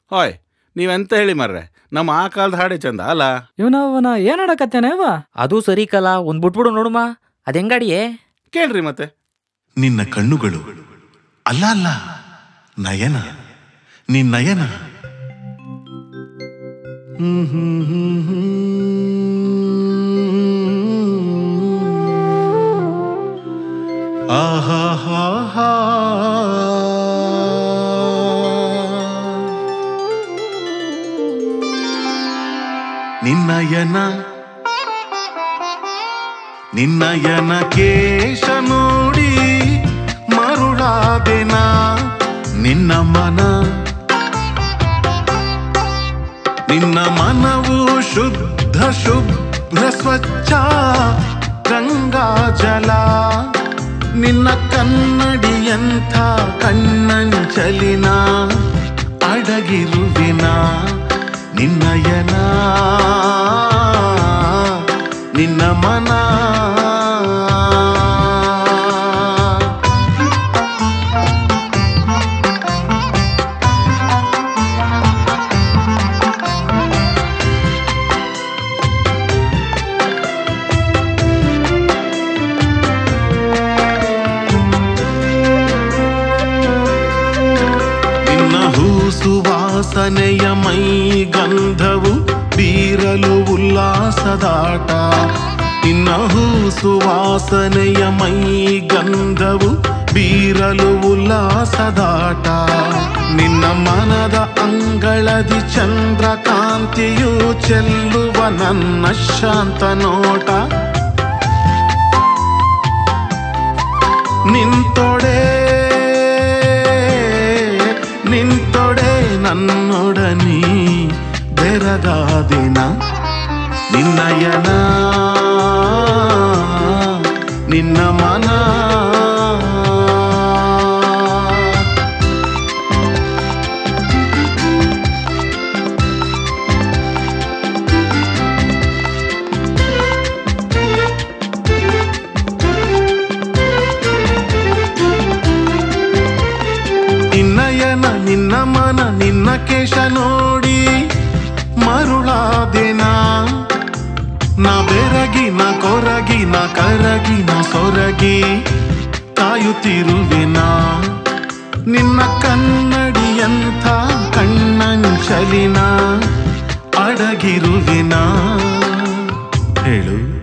ಹೋಯ್ ನೀವೆಂತ ಹೇಳಿ ಮರ್ರೆ ನಮ್ಮ ಆ ಕಾಲದ ಹಾಡೇ ಚಂದ ಅಲ್ಲ ಇವನವನ ಏನ್ ಆಡಕತ್ತೇನೆ ಇವ ಅದು ಸರಿ ಕಲ ಒಂದ್ ಬಿಟ್ಬಿಡು ನೋಡುಮ ಅದ್ ಹೆಂಗಾಡಿಯೇ ಕೇಳ್ರಿ ಮತ್ತೆ ನಿನ್ನ ಕಣ್ಣುಗಳು ಅಲ್ಲ ಅಲ್ಲ ನಯನ ನಿನ್ ನಯನ ಹ್ಮ್ ಹ್ಮ್ ಹ್ಮ್ ಹ್ಮ್. ಆಹಾ ಹಾ ಹಾ. ನಿನ್ನಯನ ನಿನ್ನಯನ ಕೇಶ ನೋಡಿ ಮರುಳಾದೆನ ನಿನ್ನ ಮನ ನಿನ್ನ ಮನವು ಶುದ್ಧ ಶುಭ್ರ ಸ್ವಚ್ಛ ಗಂಗಾ ಜಲ ನಿನ್ನ ಕನ್ನಡಿಯಂಥ ಕಣ್ಣಂಚಲಿನ ಅಡಗಿರುವಿನ ನಿನ್ನಯನ ನಿನ್ನ ಮನ ನಿನ್ನ ಹೂಸುವಾಸನೆಯ ಮೈ ಗಂಧವು ಬೀರಲು ಉಲ್ಲಾಸದಾಟ ನಿನ್ನ ಹೂಸುವಾಸನೆಯ ಮೈ ಗಂಧವು ಬೀರಲು ಉಲ್ಲಾಸದಾಟ ನಿನ್ನ ಮನದ ಅಂಗಳದಿ ಚಂದ್ರಕಾಂತಿಯು ಚೆಲ್ಲುವ ನನ್ನ ಶಾಂತ ನೋಟ ನಿಂತೊಡೆ ನಿಂತೊಡೆ ನನ್ನೊಡನಿ ಬೆರದ ದಿನ ನಿನ್ನಯನ ನಿನ್ನ ಮನ ನಿನ್ನಯನ ನಿನ್ನ ಮನ ನಿನ್ನ ಕೇಶ ನೋಡಿ ಮರುಳಾದೆನ ನಾ ಬೆರಗಿ ನಾ ಕೊರಗಿ ನಾ ಕರಗಿ ನಾ ಸೊರಗಿ ಕಾಯುತ್ತಿರುವೆನ ನಿನ್ನ ಕನ್ನಡಿಯಂಥ ಕಣ್ಣಂಚಲಿನ ಅಡಗಿರುವಿನ ಹೇಳು